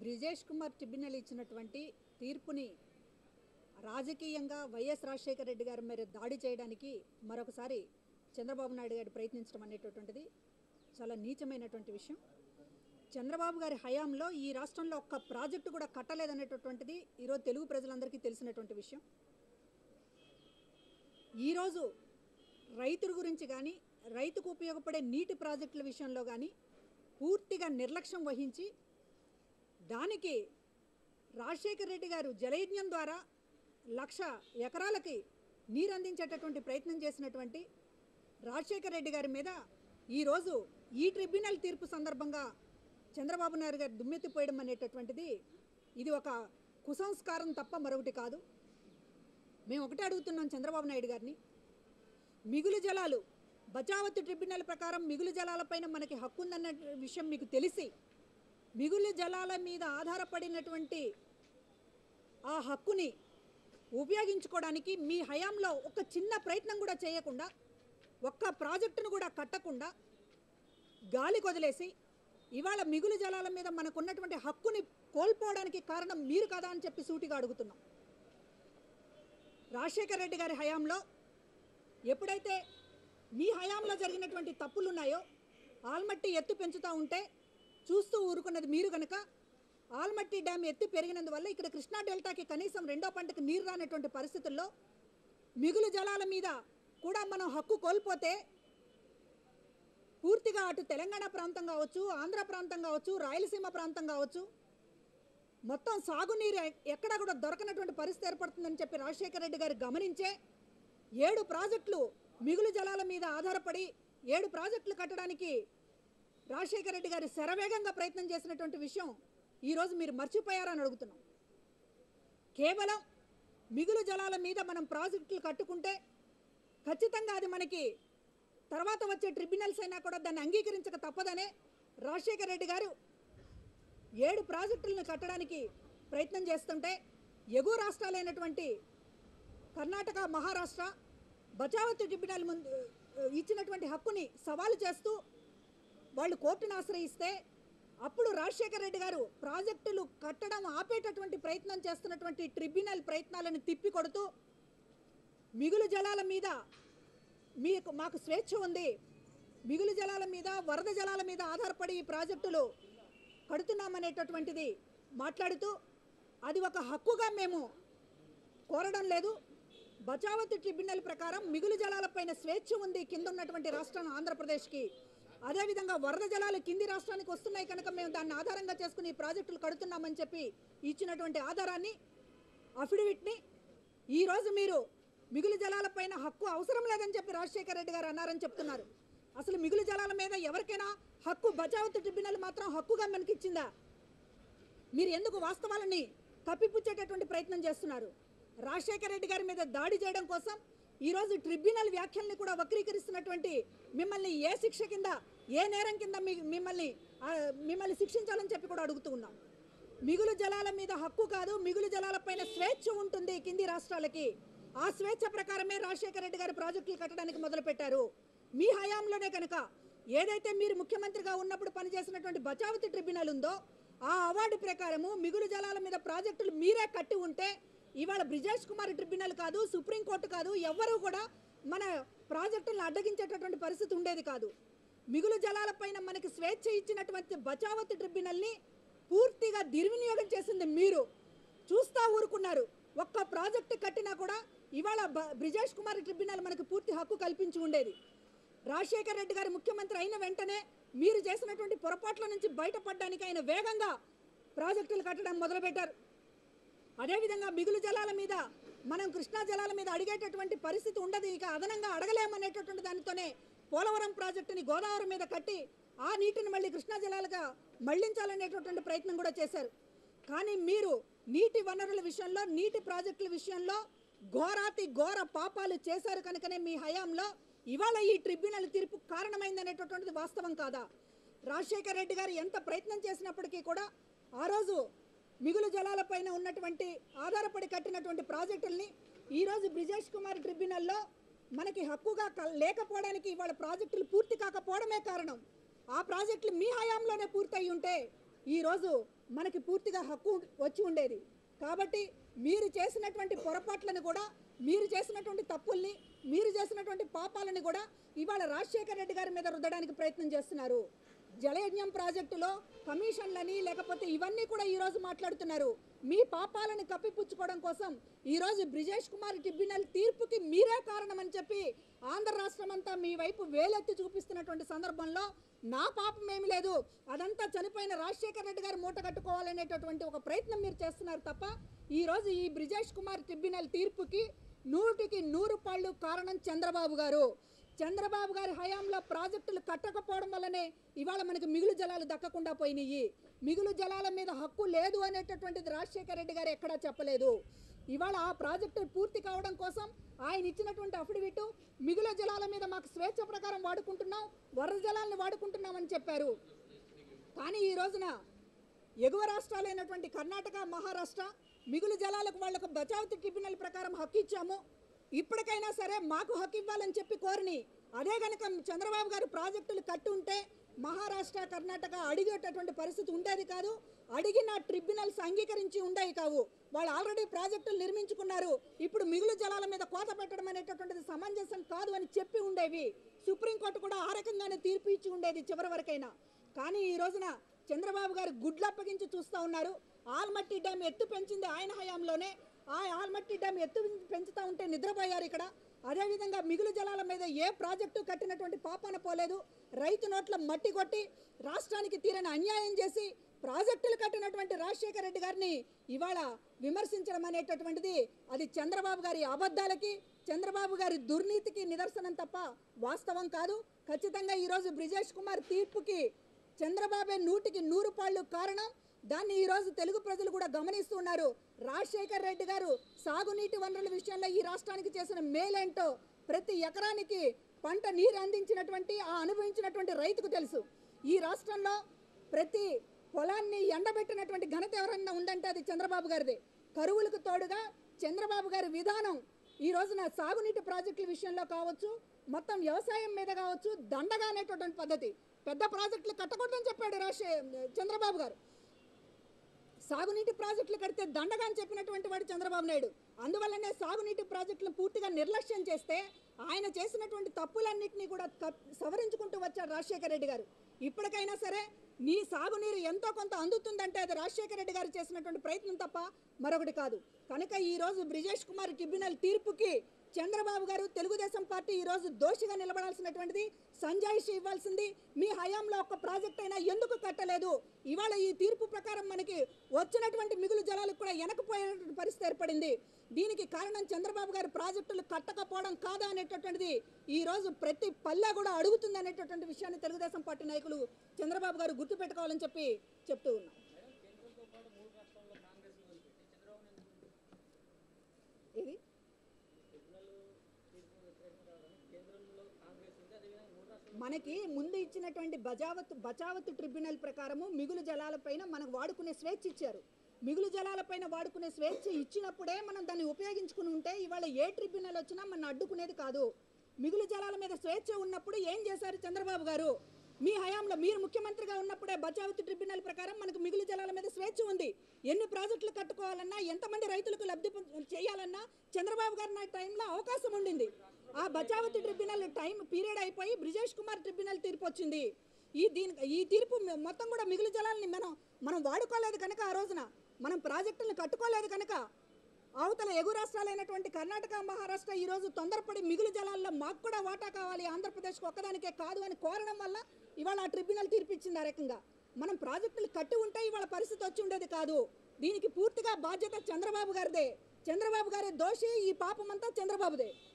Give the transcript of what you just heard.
Brijesh Kumar tribunal ఇచ్చినటువంటి తీర్పుని రాజకీయంగా వైఎస్ రాజశేఖర రెడ్డి గారి మీద దాడి చేయడానికి మరొకసారి చంద్రబాబు నాయుడు గారు ప్రయత్నించడం అనేటటువంటిది చాలా నీచమైనటువంటి విషయం చంద్రబాబు గారి హయాంలో ఈ రాష్ట్రంలో ఒక్క ప్రాజెక్టు కూడా కట్టలేదనేటటువంటిది ఈరోజు తెలుగు ప్రజలందరికీ తెలిసినటువంటి విషయం ఈరోజు రైతుల గురించి కానీ రైతుకు ఉపయోగపడే నీటి ప్రాజెక్టుల విషయంలో కానీ పూర్తిగా నిర్లక్ష్యం వహించి దానికి రాజశేఖర రెడ్డి గారు జలయజ్ఞం ద్వారా లక్ష ఎకరాలకి నీరు అందించేటటువంటి ప్రయత్నం చేసినటువంటి రాజశేఖర రెడ్డి గారి మీద ఈరోజు ఈ ట్రిబ్యునల్ తీర్పు సందర్భంగా చంద్రబాబు నాయుడు గారు దుమ్మెత్తిపోయడం అనేటటువంటిది ఇది ఒక కుసంస్కారం తప్ప మరొకటి కాదు మేము ఒకటే అడుగుతున్నాం చంద్రబాబు నాయుడు గారిని మిగులు జలాలు బచావత్ ట్రిబ్యునల్ ప్రకారం మిగులు జలాలపైన మనకి హక్కు ఉందన్న విషయం మీకు తెలిసి మిగులు జలాల మీద ఆధారపడినటువంటి ఆ హక్కుని ఉపయోగించుకోవడానికి మీ హయాంలో ఒక చిన్న ప్రయత్నం కూడా చేయకుండా ఒక్క ప్రాజెక్టును కూడా కట్టకుండా గాలి కొదిలేసి ఇవాళ మిగులు జలాల మీద మనకున్నటువంటి హక్కుని కోల్పోవడానికి కారణం మీరు కదా అని చెప్పి సూటిగా అడుగుతున్నాం రాజశేఖర రెడ్డి గారి హయాంలో ఎప్పుడైతే మీ హయాంలో జరిగినటువంటి తప్పులు ఉన్నాయో ఆల్మట్టి ఎత్తు పెంచుతూ ఉంటే చూస్తూ ఊరుకున్నది మీరు కనుక ఆల్మట్టి డ్యామ్ ఎత్తు పెరిగినందువల్ల ఇక్కడ కృష్ణా డెల్టాకి కనీసం రెండో పంటకు నీరు రానటువంటి పరిస్థితుల్లో మిగులు జలాల మీద కూడా మనం హక్కు కోల్పోతే పూర్తిగా అటు తెలంగాణ ప్రాంతం కావచ్చు ఆంధ్ర ప్రాంతం కావచ్చు రాయలసీమ ప్రాంతం కావచ్చు మొత్తం సాగునీరు ఎ- ఎక్కడా కూడా దొరకనటువంటి పరిస్థితి ఏర్పడుతుందని చెప్పి రాజశేఖర రెడ్డి గారు గమనించే ఏడు ప్రాజెక్టులు మిగులు జలాల మీద ఆధారపడి ఏడు ప్రాజెక్టులు కట్టడానికి రాజశేఖర రెడ్డి గారు శరవేగంగా ప్రయత్నం చేసినటువంటి విషయం ఈరోజు మీరు మర్చిపోయారని అడుగుతున్నాం కేవలం మిగులు జలాల మీద మనం ప్రాజెక్టులు కట్టుకుంటే ఖచ్చితంగా అది మనకి తర్వాత వచ్చే ట్రిబ్యునల్స్ అయినా కూడా దాన్ని అంగీకరించక తప్పదనే రాజశేఖర రెడ్డి గారు ఏడు ప్రాజెక్టులను కట్టడానికి ప్రయత్నం చేస్తుంటే ఎగువ రాష్ట్రాలైనటువంటి కర్ణాటక మహారాష్ట్ర బచావత్ ట్రిబ్యునల్ ముందు ఇచ్చినటువంటి హక్కుని సవాలు చేస్తూ వాళ్ళు కోర్టును ఆశ్రయిస్తే అప్పుడు రాజశేఖర రెడ్డి గారు ప్రాజెక్టులు కట్టడం ఆపేటటువంటి ప్రయత్నం చేస్తున్నటువంటి ట్రిబ్యునల్ ప్రయత్నాలను తిప్పి కొడుతూ మిగులు జలాల మీద మీకు మాకు స్వేచ్ఛ ఉంది మిగులు జలాల మీద వరద జలాల మీద ఆధారపడి ఈ ప్రాజెక్టులు కడుతున్నామనేటటువంటిది మాట్లాడుతూ అది ఒక హక్కుగా మేము కోరడం లేదు బచావత్ ట్రిబ్యునల్ ప్రకారం మిగులు జలాలపైన స్వేచ్ఛ ఉంది కింద ఉన్నటువంటి రాష్ట్రం ఆంధ్రప్రదేశ్కి అదేవిధంగా వరద జలాలు కింది రాష్ట్రానికి వస్తున్నాయి కనుక మేము దాన్ని ఆధారంగా చేసుకుని ఈ ప్రాజెక్టులు కడుతున్నామని చెప్పి ఇచ్చినటువంటి ఆధారాన్ని అఫిడవిట్ని ఈరోజు మీరు మిగులు జలాలపైన హక్కు అవసరం లేదని చెప్పి రాజశేఖర రెడ్డి గారు అన్నారని చెప్తున్నారు అసలు మిగులు జలాల మీద ఎవరికైనా హక్కు బచావత్ ట్రిబ్యునల్ మాత్రం హక్కుగా మనకి ఇచ్చిందా మీరు ఎందుకు వాస్తవాలని కప్పిపుచ్చేటటువంటి ప్రయత్నం చేస్తున్నారు రాజశేఖర రెడ్డి గారి మీద దాడి చేయడం కోసం ఈరోజు ట్రిబ్యునల్ వ్యాఖ్యల్ని కూడా వక్రీకరిస్తున్నటువంటి మిమ్మల్ని ఏ శిక్ష కింద ఏ నేరం కింద మీ మిమ్మల్ని ఆ, మిమ్మల్ని శిక్షించాలని చెప్పి కూడా అడుగుతూ ఉన్నాం మిగులు జలాల మీద హక్కు కాదు మిగులు జలాలపైన స్వేచ్ఛ ఉంటుంది కింది రాష్ట్రాలకి ఆ స్వేచ్ఛ ప్రకారమే రాజశేఖర రెడ్డి గారు ప్రాజెక్టులు కట్టడానికి మొదలుపెట్టారు మీ హయాంలోనే కనుక ఏదైతే మీరు ముఖ్యమంత్రిగా ఉన్నప్పుడు పనిచేసినటువంటి బచావతి ట్రిబ్యునల్ ఉందో ఆ అవార్డు ప్రకారము మిగులు జలాల మీద ప్రాజెక్టులు మీరే కట్టి ఉంటే ఇవాళ బ్రిజేష్ కుమార్ ట్రిబ్యునల్ కాదు సుప్రీంకోర్టు కాదు ఎవ్వరూ కూడా మన ప్రాజెక్టులను అడ్డగించేటటువంటి పరిస్థితి ఉండేది కాదు మిగులు జలాలపైన మనకి స్వేచ్ఛ ఇచ్చినటువంటి బచావత్ ట్రిబ్యునల్ని పూర్తిగా దుర్వినియోగం చేసింది మీరు చూస్తా ఊరుకున్నారు ఒక్క ప్రాజెక్టు కట్టినా కూడా ఇవాళ బ- బ్రిజేష్ కుమార్ ట్రిబ్యునల్ మనకు పూర్తి హక్కు కల్పించి ఉండేది రాజశేఖర్ రెడ్డి గారు ముఖ్యమంత్రి అయిన వెంటనే మీరు చేసినటువంటి పొరపాట్ల నుంచి బయటపడడానికి ఆయన వేగంగా ప్రాజెక్టులు కట్టడం మొదలుపెట్టారు అదేవిధంగా మిగులు జలాల మీద మనం కృష్ణా జలాల మీద అడిగేటటువంటి పరిస్థితి ఉండదు ఇక అదనంగా అడగలేమనేటటువంటి దానితోనే పోలవరం ప్రాజెక్టుని గోదావరి మీద కట్టి ఆ నీటిని మళ్ళీ కృష్ణా జలాలుగా మళ్లించాలనేటటువంటి ప్రయత్నం కూడా చేశారు కానీ మీరు నీటి వనరుల విషయంలో నీటి ప్రాజెక్టుల విషయంలో ఘోరాతి ఘోర పాపాలు చేశారు కనుకనే మీ హయాంలో ఇవాళ ఈ ట్రిబ్యునల్ తీర్పు కారణమైందనేటటువంటిది వాస్తవం కాదా రాజశేఖర రెడ్డి గారు ఎంత ప్రయత్నం చేసినప్పటికీ కూడా ఆ రోజు మిగులు జలాలపైన ఉన్నటువంటి ఆధారపడి కట్టినటువంటి ప్రాజెక్టుల్ని ఈరోజు బ్రిజేష్ కుమార్ ట్రిబ్యునల్లో మనకి హక్కుగా క- లేకపోవడానికి ఇవాళ ప్రాజెక్టులు పూర్తి కాకపోవడమే కారణం ఆ ప్రాజెక్టులు మీ హయాంలోనే పూర్తయి ఉంటే ఈరోజు మనకి పూర్తిగా హక్కు వచ్చి ఉండేది కాబట్టి మీరు చేసినటువంటి పొరపాట్లను కూడా మీరు చేసినటువంటి తప్పుల్ని మీరు చేసినటువంటి పాపాలని కూడా ఇవాళ రాజశేఖర రెడ్డి గారి మీద రుద్దడానికి ప్రయత్నం చేస్తున్నారు జలయజ్ఞం ప్రాజెక్టులో కమిషన్లని లేకపోతే ఇవన్నీ కూడా ఈరోజు మాట్లాడుతున్నారు మీ పాపాలను కప్పిపుచ్చుకోవడం కోసం ఈరోజు బ్రిజేష్ కుమార్ ట్రిబ్యునల్ తీర్పుకి మీరే కారణమని చెప్పి ఆంధ్ర రాష్ట్రం అంతా మీ వైపు వేలెత్తి చూపిస్తున్నటువంటి సందర్భంలో నా పాపం ఏమి లేదు అదంతా చనిపోయిన రాజశేఖర రెడ్డి గారు మూట కట్టుకోవాలనేటటువంటి ఒక ప్రయత్నం మీరు చేస్తున్నారు తప్ప ఈరోజు ఈ బ్రిజేష్ కుమార్ ట్రిబ్యునల్ తీర్పుకి నూటికి నూరు పాళ్ళు కారణం చంద్రబాబు గారు చంద్రబాబు గారి హయాంలో ప్రాజెక్టులు కట్టకపోవడం వల్లనే ఇవాళ మనకి మిగులు జలాలు దక్కకుండా పోయినాయి మిగులు జలాల మీద హక్కు లేదు అనేటటువంటిది రాజశేఖర రెడ్డి గారు ఎక్కడా చెప్పలేదు ఇవాళ ఆ ప్రాజెక్టు పూర్తి కావడం కోసం ఆయన ఇచ్చినటువంటి అఫిడవిట్ మిగులు జలాల మీద మాకు స్వేచ్ఛ ప్రకారం వాడుకుంటున్నాం వరద జలాలను వాడుకుంటున్నామని చెప్పారు కానీ ఈ రోజున ఎగువ రాష్ట్రాలైనటువంటి కర్ణాటక మహారాష్ట్ర మిగులు జలాలకు వాళ్లకు బచావతి ట్రిబ్యునల్ ప్రకారం హక్కు ఇచ్చాము ఇప్పటికైనా సరే మాకు హక్కు ఇవ్వాలని చెప్పి కోరిని అదే గనక చంద్రబాబు గారు ప్రాజెక్టులు కట్టి ఉంటే మహారాష్ట్ర కర్ణాటక అడిగేటటువంటి పరిస్థితి ఉండేది కాదు అడిగిన ట్రిబ్యునల్స్ అంగీకరించి ఉండేవి కావు వాళ్ళు ఆల్రెడీ ప్రాజెక్టులు నిర్మించుకున్నారు ఇప్పుడు మిగులు జలాల మీద కోత పెట్టడం అనేటటువంటిది సమంజసం కాదు అని చెప్పి ఉండేవి సుప్రీంకోర్టు కూడా ఆ రకంగానే తీర్పు ఇచ్చి ఉండేది చివరి వరకైనా కానీ ఈ రోజున చంద్రబాబు గారు గుడ్లు అప్పగించి చూస్తూ ఉన్నారు ఆల్మట్టి డ్యామ్ ఎత్తు పెంచింది ఆయన హయాంలోనే ఆ ఆల్మట్టి డ్యామ్ ఎత్తు పెంచుతూ ఉంటే నిద్రపోయారు ఇక్కడ అదేవిధంగా మిగులు జలాల మీద ఏ ప్రాజెక్టు కట్టినటువంటి పాపాన పోలేదు రైతు నోట్ల మట్టి కొట్టి రాష్ట్రానికి తీరని అన్యాయం చేసి ప్రాజెక్టులు కట్టినటువంటి రాజశేఖర రెడ్డి గారిని ఇవాళ విమర్శించడం అనేటటువంటిది అది చంద్రబాబు గారి అబద్ధాలకి చంద్రబాబు గారి దుర్నీతికి నిదర్శనం తప్ప వాస్తవం కాదు ఖచ్చితంగా ఈరోజు బ్రిజేష్ కుమార్ తీర్పుకి చంద్రబాబే నూటికి నూరు పాళ్ళు కారణం దాన్ని ఈరోజు తెలుగు ప్రజలు కూడా గమనిస్తున్నారు రాజశేఖర్ రెడ్డి గారు సాగునీటి వనరుల విషయంలో ఈ రాష్ట్రానికి చేసిన మేలేంటో ప్రతి ఎకరానికి పంట నీరు అందించినటువంటి ఆ అనుభవించినటువంటి రైతుకు తెలుసు ఈ రాష్ట్రంలో ప్రతి పొలాన్ని ఎండబెట్టినటువంటి ఘనత ఎవరన్నా ఉందంటే అది చంద్రబాబు గారిదే కరువులకు తోడుగా చంద్రబాబు గారి విధానం ఈ రోజున సాగునీటి ప్రాజెక్టుల విషయంలో కావచ్చు మొత్తం వ్యవసాయం మీద కావచ్చు దండగా అనేటటువంటి పద్ధతి పెద్ద ప్రాజెక్టులు కట్టకూడదని చెప్పాడు రాజశే చంద్రబాబు గారు సాగునీటి ప్రాజెక్టులు కడితే దండగా అని చెప్పినటువంటి వాడు చంద్రబాబు నాయుడు అందువల్లనే సాగునీటి ప్రాజెక్టులను పూర్తిగా నిర్లక్ష్యం చేస్తే ఆయన చేసినటువంటి తప్పులన్నింటినీ కూడా కప్- సవరించుకుంటూ వచ్చారు రాజశేఖర రెడ్డి గారు ఇప్పటికైనా సరే నీ సాగునీరు ఎంతో కొంత అందుతుందంటే అది రాజశేఖర రెడ్డి గారు చేసినటువంటి ప్రయత్నం తప్ప మరొకటి కాదు కనుక ఈ రోజు బ్రిజేష్ కుమార్ ట్రిబ్యునల్ తీర్పుకి చంద్రబాబు గారు తెలుగుదేశం పార్టీ ఈ రోజు దోషిగా నిలబడాల్సినటువంటిది సంజాయిషి ఇవ్వాల్సింది మీ హయాంలో ఒక ప్రాజెక్ట్ అయినా ఎందుకు కట్టలేదు ఇవాళ ఈ తీర్పు ప్రకారం మనకి వచ్చినటువంటి మిగులు జలాలకు కూడా వెనకపోయేటువంటి పరిస్థితి ఏర్పడింది దీనికి కారణం చంద్రబాబు గారు ప్రాజెక్టులు కట్టకపోవడం కాదా అనేటటువంటిది ఈ రోజు ప్రతి పల్లె కూడా అడుగుతుంది అనేటటువంటి విషయాన్ని తెలుగుదేశం పార్టీ నాయకులు చంద్రబాబు గారు గుర్తుపెట్టుకోవాలని చెప్పి చెప్తూ ఉన్నాం ఇది మనకి ముందు ఇచ్చినటువంటి బజావత్ బచావత్ ట్రిబ్యునల్ ప్రకారము మిగులు జలాలపైన మనకు వాడుకునే స్వేచ్ఛ ఇచ్చారు మిగులు జలాలపైన వాడుకునే స్వేచ్ఛ ఇచ్చినప్పుడే మనం దాన్ని ఉపయోగించుకుని ఉంటే ఇవాళ ఏ ట్రిబ్యునల్ వచ్చినా మన అడ్డుకునేది కాదు మిగులు జలాల మీద స్వేచ్ఛ ఉన్నప్పుడు ఏం చేశారు చంద్రబాబు గారు మీ హయాంలో మీరు ముఖ్యమంత్రిగా ఉన్నప్పుడే బచావత్ ట్రిబ్యునల్ ప్రకారం మనకు మిగులు జలాల మీద స్వేచ్ఛ ఉంది ఎన్ని ప్రాజెక్టులు కట్టుకోవాలన్నా ఎంతమంది రైతులకు లబ్ధి పొంద- చేయాలన్నా చంద్రబాబు గారి నా టైంలో అవకాశం ఉండింది ఆ బచావతి ట్రిబ్యునల్ టైం పీరియడ్ అయిపోయి బ్రిజేష్ కుమార్ ట్రిబ్యునల్ తీర్పు వచ్చింది ఈ దీని ఈ తీర్పు మొ- మొత్తం కూడా మిగులు జలాలని మనం మనం వాడుకోలేదు కనుక ఆ రోజున మనం ప్రాజెక్టులను కట్టుకోలేదు కనుక అవతల ఎగు రాష్ట్రాలైనటువంటి కర్ణాటక మహారాష్ట్ర ఈ రోజు తొందరపడి మిగులు జలాల్లో మాకు కూడా వాటా కావాలి ఆంధ్రప్రదేశ్కి ఒక్కదానికే కాదు అని కోరడం వల్ల ఇవాళ ఆ ట్రిబ్యునల్ తీర్పిచ్చింది ఆ రకంగా మనం ప్రాజెక్టులు కట్టి ఉంటే ఇవాళ పరిస్థితి వచ్చి ఉండేది కాదు దీనికి పూర్తిగా బాధ్యత చంద్రబాబు గారిదే చంద్రబాబు గారి దోషి ఈ పాపమంతా చంద్రబాబుదే